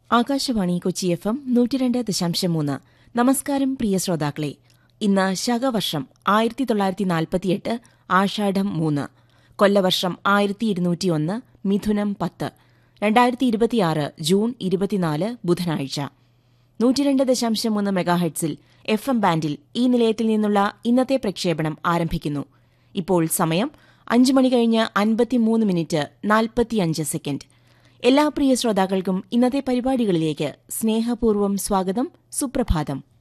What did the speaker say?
Akashvani Kochi F M നൂറ്റിരണ്ട് ദശാംശം മൂന്ന് നമസ്കാരം പ്രിയ ശ്രോതാക്കളെ ഇന്ന് ശകവർഷം ആയിരത്തി തൊള്ളായിരത്തി നാൽപ്പത്തിയെട്ട് ആഷാഢം മൂന്ന് കൊല്ലവർഷം ആയിരത്തി ഇരുന്നൂറ്റിയൊന്ന് മിഥുനം പത്ത് രണ്ടായിരത്തി ഇരുപത്തിയാറ് ജൂൺ ഇരുപത്തിനാല് ബുധനാഴ്ച നൂറ്റിരണ്ട് ദശാംശം മൂന്ന് മെഗാഹെഡ്സിൽ എഫ് എം ബാൻഡിൽ ഈ നിലയത്തിൽ നിന്നുള്ള ഇന്നത്തെ പ്രക്ഷേപണം ആരംഭിക്കുന്നു ഇപ്പോൾ സമയം അഞ്ച് മണി കഴിഞ്ഞ് അൻപത്തിമൂന്ന് മിനിറ്റ് നാൽപ്പത്തിയഞ്ച് സെക്കൻഡ് എല്ലാ പ്രിയ ശ്രോതാക്കൾക്കും ഇന്നത്തെ പരിപാടികളിലേക്ക് സ്നേഹപൂർവ്വം സ്വാഗതം സുപ്രഭാതം